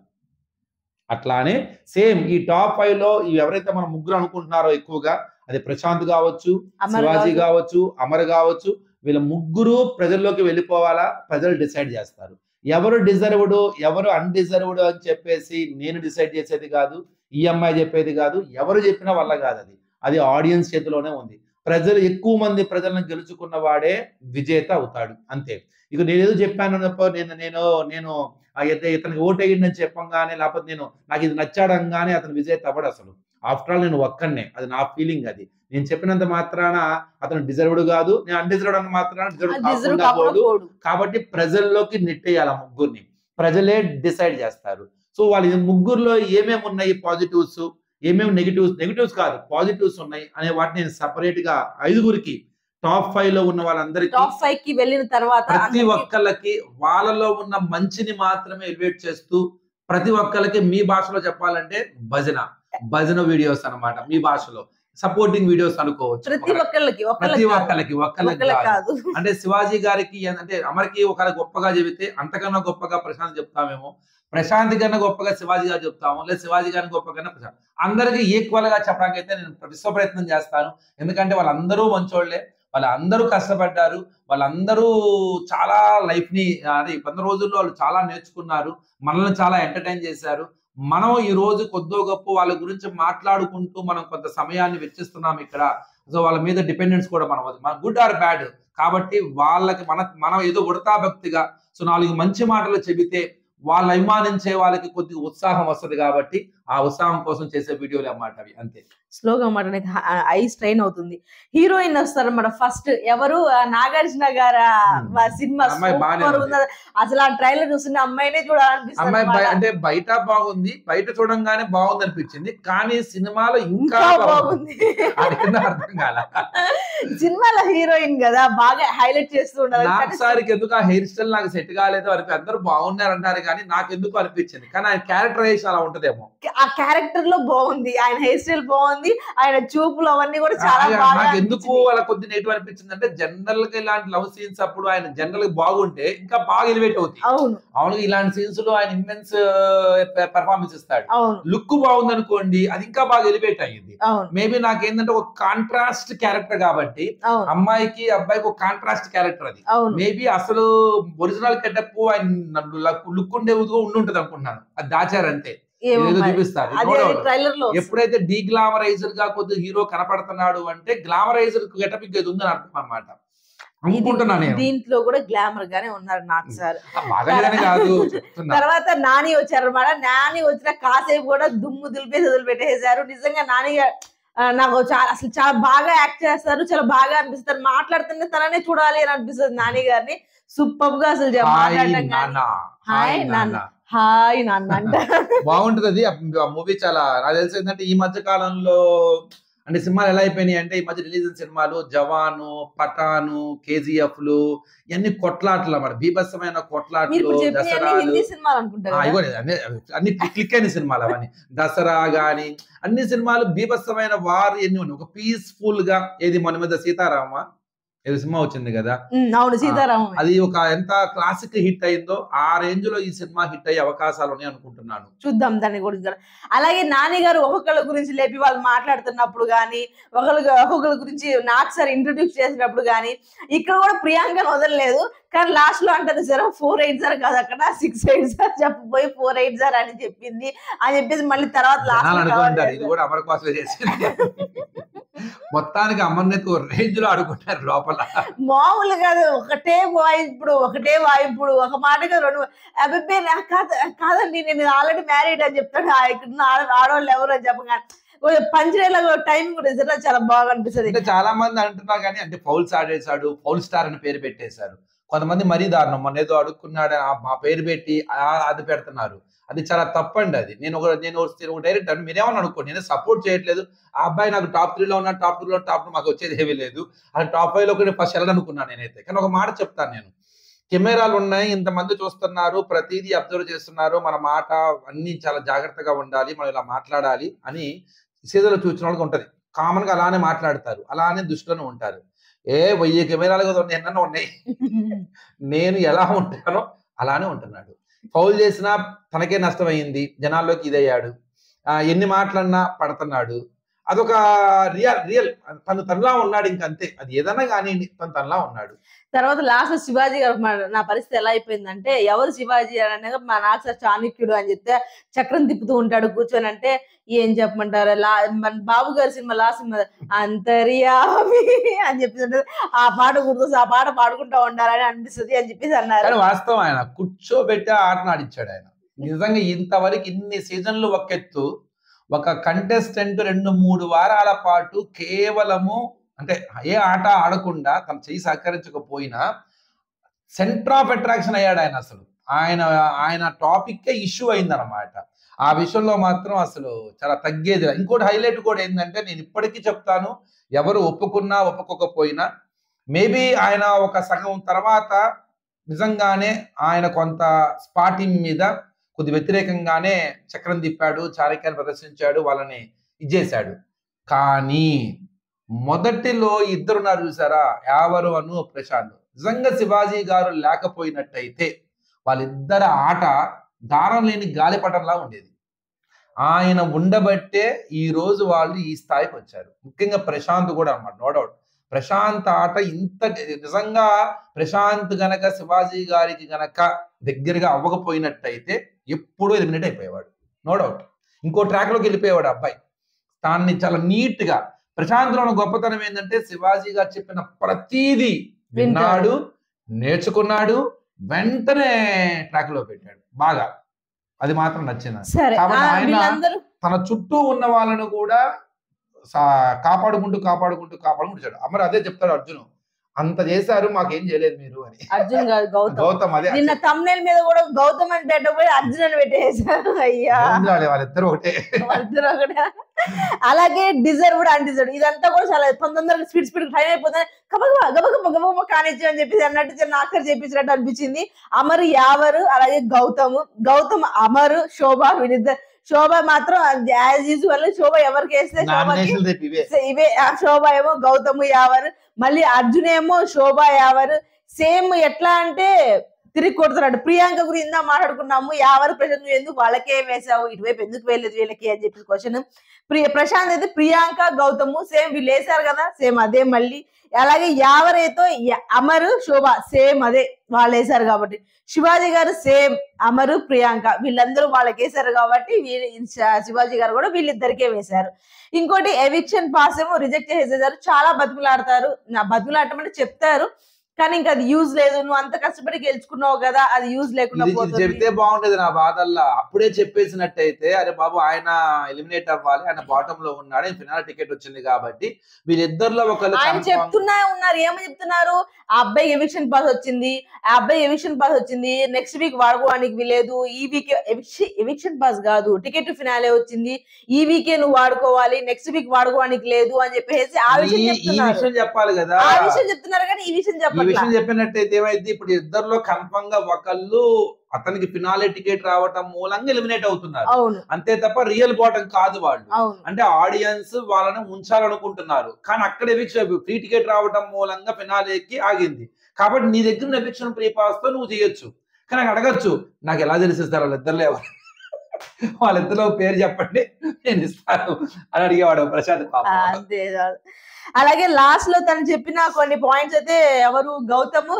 అట్లానే సేమ్ ఈ టాప్ ఫైవ్ లో ఈ ఎవరైతే మనం ముగ్గురు అనుకుంటున్నారో ఎక్కువగా అది ప్రశాంత్ కావచ్చు అమర్ శివాజీ కావచ్చు. కావచ్చు అమర్ కావచ్చు వీళ్ళ ముగ్గురు ప్రజల్లోకి వెళ్ళిపోవాలా ప్రజలు డిసైడ్ చేస్తారు ఎవరు డిజర్వ్డ్ ఎవరు అన్డిజర్వ్డ్ అని చెప్పేసి నేను డిసైడ్ చేసేది కాదు ఈ అమ్మాయి చెప్పేది కాదు ఎవరు చెప్పినా వల్ల కాదు అది అది ఆడియన్స్ చేతిలోనే ఉంది ప్రజలు ఎక్కువ మంది ప్రజలను గెలుచుకున్న వాడే విజేత అవుతాడు అంతే ఇక నేను ఏదో చెప్పాను అన్నప్పుడు నేను నేను నేను ఆ ఇత- ఇతనికి ఓటు వేయండి చెప్పంగానే లేకపోతే నేను నాకు ఇది నచ్చాడంగానే అతను విజేత అవ్వడు అసలు ఆఫ్టర్ ఆల్ నేను ఒక్కనే అది నా ఫీలింగ్ అది నేను చెప్పినంత మాత్రాన అతను డిజర్వ్డ్ కాదు నేను అన్డిజర్వ్డ్ అన్న మాత్రాన డిజర్వ్ డిజర్వ్ కాకుండా కాకుండా పోడు పోడు. కాబట్టి ప్రజల్లోకి నెట్టేయాలి ఆ ముగ్గురిని ప్రజలే డిసైడ్ చేస్తారు సో వాళ్ళ ఈ ముగ్గురులో ఏమేమి ఉన్నాయి పాజిటివ్స్ ఏమేమి నెగిటివ్స్ నెగిటివ్స్ కాదు పాజిటివ్స్ ఉన్నాయి అనే వాటిని నేను సపరేట్ గా ఐదుగురికి టాప్ ఫైవ్ లో ఉన్న వాళ్ళందరికీ టాప్ ఫైవ్ కి వెళ్ళిన తర్వాత ప్రతి అందరికీ ఒక్కళ్ళకి వాళ్ళలో ఉన్న మంచిని మాత్రమే ఎలివేట్ చేస్తూ ప్రతి ఒక్కళ్ళకి మీ భాషలో చెప్పాలంటే భజన భజన వీడియోస్ అన్నమాట మీ భాషలో సపోర్టింగ్ వీడియోస్ అనుకోవచ్చు ప్రతి ఒక్కళ్ళకి ప్రతి ఒక్కళ్ళకి ఒక్కళ్ళకి ఒక్కళ్ళకి ఒక్కళ్ళకి కాదు. కాదు అంటే శివాజీ గారికి ఏ- అంటే అమర్కి ఒక గొప్పగా చెబితే అంతకన్నా గొప్పగా ప్రశాంత్ చెప్తామేమో ప్రశాంత్ కన్నా గొప్పగా శివాజీ గారు చెప్తాము లేదా శివాజీ గారిని గొప్పగా ప్రశాంత్ అందరికీ ఈక్వల్ గా చెప్పడానికి అయితే నేను విశ్వ ప్రయత్నం చేస్తాను ఎందుకంటే వాళ్ళందరూ మంచోళ్లే వాళ్ళందరూ కష్టపడ్డారు వాళ్ళందరూ చాలా లైఫ్ ని అంటే ఈ వంద రోజుల్లో వాళ్ళు చాలా నేర్చుకున్నారు మనల్ని చాలా ఎంటర్టైన్ చేశారు మనం ఈ రోజు కొద్దో గొప్ప వాళ్ళ గురించి మాట్లాడుకుంటూ మనం కొంత సమయాన్ని వెచ్చిస్తున్నాం ఇక్కడ సో వాళ్ళ మీద డిపెండెన్స్ కూడా మనం మన గుడ్ ఆర్ బ్యాడ్ కాబట్టి వాళ్ళకి మన మనం ఏదో ఉడతా భక్తిగా సో నాలుగు మంచి మాటలు చెబితే వాళ్ళు అభిమానించే వాళ్ళకి కొద్దిగా ఉత్సాహం వస్తది కాబట్టి ఆ ఉత్సాహం కోసం చేసే వీడియోలు అన్నమాట అవి అంతే స్లోగా మాట ఐ స్ట్రెయిన్ అవుతుంది హీరోయిన్ వస్తారు అన్నమాట ఫస్ట్ ఎవరు ఆ నాగార్జున గారు Hmm. సినిమా అమ్మాయి బాగానే సూపర్ ఉంది. ఉన్నది అసలు ఆ ట్రైలర్ చూస్తుంటే అమ్మాయినే చూడాలనిపిస్తుంది అమ్మాయి బయ- అన్నమాట. అంటే బయట బాగుంది బయట చూడంగానే బాగుంది అనిపించింది కానీ సినిమాలో ఇంకా ఇంకా బాగుంది బాగుంది అదేందో అర్థం కాల సినిమాలో హీరోయిన్ కదా బాగా హైలైట్ చేస్తూ ఉండాలి నాకు కానీ సారికి ఎందుకు ఆ హెయిర్ స్టైల్ నాకు సెట్ కాలేదు అనిపి అందరూ బాగున్నారు అంటారు కానీ నాకు ఎందుకు అనిపించింది కానీ ఆయన క్యారెక్టరైజేషన్ అలా ఉంటదేమో ఆ క్యారెక్టర్ లో బాగుంది ఆయన హెయిర్ స్టైల్ బాగుంది ఆయన చూపులు అవన్నీ కూడా చాలా ఆ, బాగా నాకు ఎందుకు అనిపించింది. అలా కొద్ది నెగిటివ్ అనిపించింది అంటే జనరల్ గా ఇలాంటి లవ్ సీన్స్ అప్పుడు ఆయన జనరల్ గా బాగుంటే ఇంకా బాగా ఎలివేట్ అవుతాయి అవును అవును ఇలాంటి సీన్స్ లో ఆయన ఇమ్మెన్స్ పెర్ఫార్మెన్స్ ఇస్తాడు అవును లుక్ బాగుంది అనుకోండి అది ఇంకా బాగా ఎలివేట్ అయ్యింది అవును మేబీ నాకేంటంటే ఒక కాంట్రాస్ట్ క్యారెక్టర్ కాబట్టి అవును అమ్మాయికి అబ్బాయికి ఒక కాంట్రాస్ట్ క్యారెక్టర్ అది అవును మేబీ అసలు ఒరిజినల్ కెటప్ ఆయన లుక్ ఉండే ఉండి ఉంటది అనుకుంటున్నాను అది దాచారంతే ఏమో ఏదో మరి. చూపిస్తారు అది చూడవరు. ట్రైలర్ లో ఎప్పుడైతే డీ గ్లామరైజర్ గా కొద్దిగా హీరో కనపడుతున్నాడు అంటే గ్లామరైజర్ గెటప్ ఇంకా ఇది ఉందని అర్థం అనమాట అనుకుంటున్నా నేను దీంట్లో కూడా గ్లామర్ గానే ఉన్నారు నాకు సార్ ఆ, బాగాలేదని కాదు చెప్తున్నా తర్వాత నాని వచ్చారు అనమాట నాని వచ్చిన కాసేపు కూడా దుమ్ము దులిపేసి వదిలిపెట్టేశారు నిజంగా నాని గా- ఆ, నాకు చాలా అసలు చాలా బాగా యాక్ట్ చేస్తారు చాలా బాగా అనిపిస్తారు మాట్లాడుతుంటే తననే చూడాలి అని అనిపిస్తుంది నాని గారిని సూపర్ గా అసలు జ- హాయ్ మాట్లాడడం కానీ నాన్న హాయ్ హాయ్ నాన్న. నాన్న హాయ్ నాన్న అంట బాగుంటది అది ఆ మూవీ చాలా నాకు తెలిసి ఏంటంటే ఈ మధ్య కాలంలో అంటే సినిమాలు ఎలా అయిపోయినాయి అంటే ఈ మధ్య రిలీజ్ అయిన సినిమాలు జవాను పఠాను కేజీఎఫ్ లు ఇవన్నీ కొట్లాటలు అన్నమాట బీభత్సమైన మీరు కొట్లాటలు ఇప్పుడు చెప్పిన దసరాలు హిందీ సినిమాలు అనుకుంటారు ఆ, కదా? ఇగో అన్ని అన్ని క్లిక్ అయిన సినిమాలు అవన్నీ దసరా గాని అన్ని సినిమాలు బీభత్సమైన వార్ ఎన్ని ఉన్నాయి ఒక పీస్ఫుల్ గా ఏది మన మీద సీతారామ ఏదో సినిమా వచ్చింది కదా ఉమ్, అవును సీతారామం అది ఒక ఎంత క్లాసిక్ హిట్ అయిందో ఆ రేంజ్ లో ఈ సినిమా హిట్ అయ్యే అవకాశాలు ఉన్నాయి అనుకుంటున్నాను చూద్దాం దాని గురించి కూడా. అలాగే నాని గారు ఒక్కొక్కళ్ళ గురించి లేపి వాళ్ళు మాట్లాడుతున్నప్పుడు కానీ ఒకళ్ళ ఒక్కొక్కళ్ళ గురించి నాకు సార్ ఇంట్రొడ్యూస్ చేసినప్పుడు కానీ ఇక్కడ కూడా ప్రియాంకను వదలలేదు కానీ లాస్ట్ లో అంటారు సార్ ఫోర్ ఎయిట్ సార్ కాదు అక్కడ సిక్స్ ఎయిట్ సార్ చెప్పబోయి ఫోర్ ఎయిట్ సార్ అని చెప్పింది అని చెప్పేసి మళ్ళీ తర్వాత జనాలు అనుకుంటారు లాస్ట్ ఇది కూడా అమర్ కోసమే చేసింది మొత్తానికి అమర్నాథ్ రేంజ్ లో ఆడుకుంటారు లోపల మామూలు కాదు ఒకటే వాయింపుడు ఒకటే వాయింపుడు ఒక మాటగా రెండు అబ్బాయి నాకు కాదు కాదండి నేను ఆల్రెడీ మ్యారీడ్ అని చెప్తాడు ఆ ఇక్కడ ఉన్న ఆడ- ఆడవాళ్ళు ఎవరు అని చెప్పగానే పంచలేలో టైం కూడా నిజంగా చాలా బాగా అనిపిస్తుంది అంటే చాలా మంది అంటున్నారు కానీ అంటే ఫౌల్స్ ఆడేశాడు ఫౌల్ స్టార్ అని పేరు పెట్టేశారు కొంతమంది మరీ దారుణం మొన్న ఏదో అడుక్కున్నాడు ఆ మా పేరు పెట్టి ఆ- అది పెడుతున్నారు అది చాలా తప్పండి అది నేను ఒక నేను ఒక డైరెక్టర్ మీరేమని అనుకోండి నేను సపోర్ట్ చేయట్లేదు ఆ అబ్బాయి నాకు టాప్ త్రీలో ఉన్నా టాప్ త్రీలో టాప్ మాకు వచ్చేది ఏమీ లేదు అది టాప్ ఫైవ్ లో కూడా ఫస్ట్ వెళ్ళాలనుకున్నాను నేనైతే కానీ ఒక మాట చెప్తాను నేను కెమెరాలు ఉన్నాయి ఇంతమంది చూస్తున్నారు ప్రతిదీ అబ్జర్వ్ చేస్తున్నారు మన మాట అన్ని చాలా జాగ్రత్తగా ఉండాలి మనం ఇలా మాట్లాడాలి అని సీజన్లో చూసిన వాళ్ళకి ఉంటది కామన్ గా అలానే మాట్లాడతారు అలానే దృష్టిలోనే ఉంటారు ఏ వెయ్యి కెమెరాలు కదా ఉన్నాయి ఎన్నో ఉన్నాయి నేను ఎలా ఉంటానో అలానే ఉంటున్నాడు ఫౌల్ చేసినా తనకే నష్టమైంది జనాల్లోకి ఇదయ్యాడు ఆ, ఎన్ని మాటలన్నా పడుతున్నాడు అదొక రియల్ రియల్ తను తనలా ఉన్నాడు ఇంకంతే అది ఏదైనా కానీ తను తనలా ఉన్నాడు తర్వాత లాస్ట్ శివాజీ గారు మా- నా పరిస్థితి ఎలా అయిపోయిందంటే ఎవరు శివాజీ అని అనగా మా నాకు సార్ చాణక్యుడు అని చెప్తే చక్రం తిప్పుతూ ఉంటాడు కూర్చొని అంటే ఏం చెప్పమంటారు లా మన బాబు గారి సినిమా లాస్ట్ సినిమా అంతర్యామి అని చెప్పేసి ఆ పాట గుర్తొస్తే ఆ పాట పాడుకుంటా ఉండాలని అనిపిస్తుంది అని చెప్పేసి అన్నారు కానీ వాస్తవం ఆయన కూర్చోబెట్టి ఆటను ఆడిచ్చాడు ఆయన నిజంగా ఇంతవరకు ఇన్ని సీజన్లు ఒక ఎత్తు ఒక కంటెస్టెంట్ రెండు మూడు వారాల పాటు కేవలము అంటే ఏ ఆట ఆడకుండా తన చెయ్యి సహకరించకపోయినా సెంటర్ ఆఫ్ అట్రాక్షన్ అయ్యాడు ఆయన అసలు ఆయన ఆయన టాపిక్కే ఇష్యూ అయిందన్నమాట ఆ విషయంలో మాత్రం అసలు చాలా తగ్గేది లేదు. ఇంకోటి హైలైట్ కూడా ఏంటంటే నేను ఇప్పటికీ చెప్తాను ఎవరు ఒప్పుకున్నా ఒప్పుకోకపోయినా మేబీ ఆయన ఒక సగం తర్వాత నిజంగానే ఆయన కొంత స్పాటింగ్ మీద కొద్ది వ్యతిరేకంగానే చక్రం తిప్పాడు చారిక్యాన్ని ప్రదర్శించాడు వాళ్ళని ఇచ్చేశాడు కానీ మొదటిలో ఇద్దరున్నారు చూసారా యావరు అను ప్రశాంత్ నిజంగా శివాజీ గారు లేకపోయినట్టయితే వాళ్ళిద్దరి ఆట దారం లేని గాలిపటంలా ఉండేది ఆయన ఉండబట్టే ఈ రోజు వాళ్ళు ఈ స్థాయికి వచ్చారు ముఖ్యంగా ప్రశాంత్ కూడా అన్నమాట నో డౌట్ ప్రశాంత్ ఆట ఇంత నిజంగా ప్రశాంత్ గనక శివాజీ గారికి గనక దగ్గరగా అవ్వకపోయినట్టయితే ఎప్పుడూ ఎలిమినేట్ అయిపోయేవాడు నో డౌట్ ఇంకో ట్రాక్ లోకి వెళ్ళిపోయేవాడు ఆ అబ్బాయి దాన్ని చాలా నీట్ గా ప్రశాంత్లో ఉన్న గొప్పతనం ఏంటంటే శివాజీ గారు చెప్పిన ప్రతీది విన్నాడు నేర్చుకున్నాడు వెంటనే ట్రాక్ లో పెట్టాడు బాగా అది మాత్రం నచ్చింది నాకు. సరే కాబట్టి ఆ, ఆయన- వీళ్ళందరూ తన చుట్టూ ఉన్న వాళ్ళను కూడా సా- కాపాడుకుంటూ కాపాడుకుంటూ కాపాడుకుంటూ వచ్చాడు మరి అదే చెప్తాడు అర్జున్ అంత చేశారు మాకేం చేయలేదు మీరు అని అర్జున్ గారు గౌతమ్ గౌతమ్ అదే నిన్న తమ్నేల్ మీద కూడా గౌతమ్ అని పెట్టకపోయి అర్జున్ అని పెట్టేశారు అయ్యా ఏం చేయాలి వాళ్ళిద్దరు ఒకటే వాళ్ళిద్దరూ ఒకటే. అలాగే డిజర్వ్ కూడా అనిపిస్తాడు ఇదంతా కూడా చాలా తొందరగా స్పీడ్ స్పీడ్ టైం అయిపోతుంది గబగబా గబగబ గబగబ కానిచ్చు అని చెప్పేసి అన్నట్టు చిన్న ఆఖరి చేపించినట్టు అనిపించింది అమరు యావరు అలాగే గౌతమ్ గౌతమ్ అమరు శోభ వీళ్ళిద్దరు శోభ మాత్రం యాజ్ యూజువల్ శోభ ఎవరికి వేస్తే శోభకి నామినేషన్ రేపు ఇవే ఇవే ఆ శోభ ఏమో గౌతమ్ యావర్ మళ్ళీ అర్జున్ ఏమో శోభ యావర్ సేమ్ ఎట్లా అంటే తిరిగి కొడుతున్నాడు ప్రియాంక గురించి ఇందా మాట్లాడుకున్నాము యావర్ ప్రశాంత్ నువ్వు ఎందుకు వాళ్ళకే వేసావు ఇటువైపు ఎందుకు వేయలేదు వీళ్ళకి అని చెప్పి క్వశ్చన్ ప్రియ ప్రశాంత్ అయితే ప్రియాంక గౌతమ్ సేమ్ వీళ్ళు వేసారు కదా సేమ్ అదే మళ్ళీ అలాగే యావరైతే య- అమరు శోభ సేమ్ అదే వాళ్ళు వేసారు కాబట్టి శివాజీ గారు సేమ్ అమరు ప్రియాంక వీళ్ళందరూ వాళ్ళకి వేసారు కాబట్టి వీళ్ళు శ- శివాజీ గారు కూడా వీళ్ళిద్దరికే వేశారు ఇంకోటి ఎవిక్షన్ పాస్ ఏమో రిజెక్ట్ చేసేసారు చాలా బతుకులాడతారు నా బతుకులాడటం చెప్తారు కానీ ఇంకా అది యూజ్ లేదు నువ్వు అంత కష్టపడి గెలుచుకున్నావు కదా అది యూజ్ లేకుండా ఇది ఇది పోతుంది చెప్తే బాగుండేది నా బాధల్లా అప్పుడే చెప్పేసినట్టయితే అరే బాబు ఆయన ఎలిమినేట్ అవ్వాలి ఆయన బాటమ్ లో ఉన్నాడు ఆయన ఫినాల్ టికెట్ వచ్చింది కాబట్టి వీళ్ళిద్దరిలో ఒకళ్ళు ఆయన confirm- చెప్తున్నా ఉన్నారు ఏమని చెప్తున్నారు ఆ అబ్బాయి ఎవిక్షన్ పాస్ వచ్చింది ఆ అబ్బాయి ఎవిక్షన్ పాస్ వచ్చింది నెక్స్ట్ వీక్ వాడుకోవడానికి వీలేదు ఈ వీక్ ఎవిక్షన్ పాస్ కాదు టికెట్ ఫినాలే వచ్చింది ఈ వీకే నువ్వు వాడుకోవాలి నెక్స్ట్ వీక్ వాడుకోవడానికి లేదు అని చెప్పేసి ఆ విషయం ఈ- ఈ చెప్తున్నారు విషయం చెప్పాలి కదా ఆ విషయం చెప్తున్నారు కానీ ఈ విషయం ఈ చెప్పట్లా విషయం చెప్పినట్టయితే ఏమైంది ఇప్పుడు ఇద్దరిలో కన్ఫర్మ్ గా ఒకళ్ళు అతనికి ఫినాలే టికెట్ రావటం మూలంగా ఎలిమినేట్ అవుతున్నారు అవును అంతే తప్ప రియల్ బాటం కాదు వాళ్ళు అవును అంటే ఆడియన్స్ వాళ్ళని ఉంచాలనుకుంటున్నారు కానీ అక్కడ ఎవిక్షన్ ఫ్రీ టికెట్ రావటం మూలంగా ఫినాలేకి ఆగింది కాబట్టి నీ దగ్గర ఉన్న ఎవిక్షన్ ఫ్రీ పాస్ తో నువ్వు చేయొచ్చు కానీ నాకు అడగచ్చు నాకు ఎలా తెలిసిస్తారు వాళ్ళిద్దరులో ఎవరు వాళ్ళిద్దరిలో పేరు చెప్పండి నేను ఇస్తాను అని అడిగేవాడు ప్రశాంత్ ఆ, పాపం అంతే చాలు. అలాగే లాస్ట్ లో తను చెప్పిన కొన్ని పాయింట్స్ అయితే ఎవరు గౌతమ్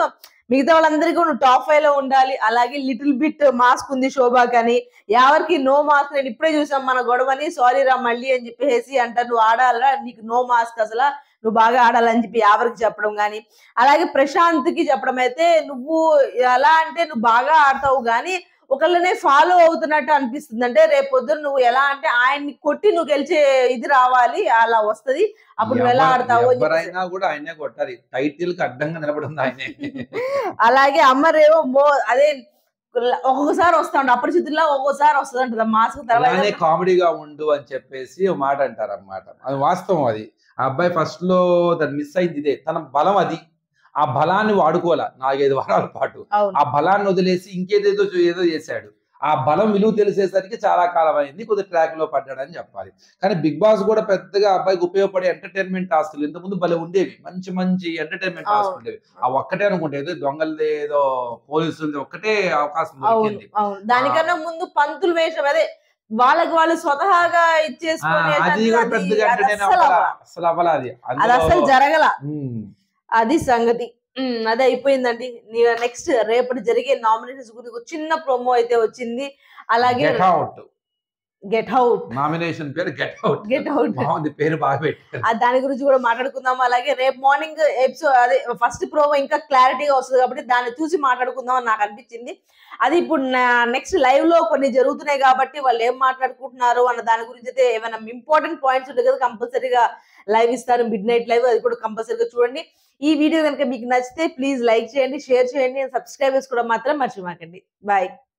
మిగతా వాళ్ళందరికీ కూడా నువ్వు టాప్ ఫైవ్ లో ఉండాలి అలాగే లిటిల్ బిట్ మాస్క్ ఉంది శోభాకి అని ఎవరికి నో మాస్క్ నేను ఇప్పుడే చూసాం మన గొడవని సారీ రా మళ్ళీ అని చెప్పేసి అంటారు నువ్వు ఆడాలరా నీకు నో మాస్క్ అసలు నువ్వు బాగా ఆడాలని చెప్పి ఎవరికి చెప్పడం కానీ అలాగే ప్రశాంత్ కి చెప్పడం అయితే నువ్వు ఎలా అంటే నువ్వు బాగా ఆడతావు కానీ ఒకళ్ళనే ఫాలో అవుతున్నట్టు అనిపిస్తుంది అంటే రేపు పొద్దున్న నువ్వు ఎలా అంటే ఆయన్ని కొట్టి నువ్వు గెలిచే ఇది రావాలి అలా వస్తది అప్పుడు నువ్వు ఎలా ఎవరు- ఆడతావు అని చెప్పేసి. ఎవరైనా కూడా ఆయనే కొట్టాలి టైటిల్ కి అడ్డంగా నిలబడింది ఆయనే అలాగే అమ్మరేమో మో అదే ఒక్కొక్కసారి వస్తా ఉండు అపరిచితుల్లో ఒక్కొక్కసారి వస్తుంది అంటది మాస్క్ తర్వాత అలానే కామెడీగా ఉండు అని చెప్పేసి ఓ మాట అంటారు అనమాట అది వాస్తవం అది ఆ అబ్బాయి ఫస్ట్ లో దాన్ని మిస్ అయింది ఇదే తన బలం అది ఆ బలాన్ని వాడుకోవాల నాలుగైదు వారాల పాటు అవును ఆ బలాన్ని వదిలేసి ఇంకేదేదో చే- ఏదో చేశాడు ఆ బలం విలువ తెలిసేసరికి చాలా కాలం అయింది కొద్ది ట్రాక్ లో పడ్డాడని చెప్పాలి కానీ బిగ్ బాస్ కూడా పెద్దగా అబ్బాయికి ఉపయోగపడే ఎంటర్టైన్మెంట్ టాస్క్లు ఇంతకుముందు భలే ఉండేవి మంచి మంచి ఎంటర్టైన్మెంట్ టాస్క్ అవును. ఉండేవి ఆ ఒక్కటే అనుకుంటే ఏదో దొంగలది ఏదో పోలీసులది ఒక్కటే అవకాశం అవును దొరికింది అవును దానికన్నా ముందు పంతులు వేషం అదే వాళ్ళకి వాళ్ళు స్వతహాగా ఆ, ఇచ్చేసుకొని అది ఏంటంటే కూడా అది- పెద్దగా అది ఎంటర్టైన్ అస్సలు అవ్వాలా అవ్వలా. అసలు అవ్వాలా అది అది అసలు అందులో జరగల ఉమ్, అది సంగతి ఉమ్, అదే అయిపోయిందండి నెక్స్ట్ రేపటి జరిగే నామినేషన్స్ గురించి ఒక చిన్న ప్రోమో అయితే వచ్చింది అలాగే get out get out nomination పేరు గెట్ అవుట్ గెట్ అవుట్ బాగుంది పేరు బాగా పెట్టారు ఆ దాని గురించి కూడా మాట్లాడుకుందాం అలాగే రేపు మార్నింగ్ ఎపిసోడ్ అదే ఫస్ట్ ప్రోమో ఇంకా క్లారిటీగా వస్తుంది కాబట్టి దాన్ని చూసి మాట్లాడుకుందాం అని నాకు అనిపించింది అది ఇప్పుడు నెక్స్ట్ లైవ్ లో కొన్ని జరుగుతున్నాయి కాబట్టి వాళ్ళు ఏం మాట్లాడుకుంటున్నారు అన్న దాని గురించి అయితే ఏమైనా ఇంపార్టెంట్ పాయింట్స్ ఉంటాయి కదా కంపల్సరీగా లైవ్ ఇస్తారు మిడ్ నైట్ లైవ్ అది కూడా కంపల్సరీగా చూడండి ఈ వీడియో కనుక మీకు నచ్చితే ప్లీజ్ లైక్ చేయండి షేర్ చేయండి సబ్స్క్రైబ్ చేసుకోవడం మాత్రం మర్చిపోకండి బాయ్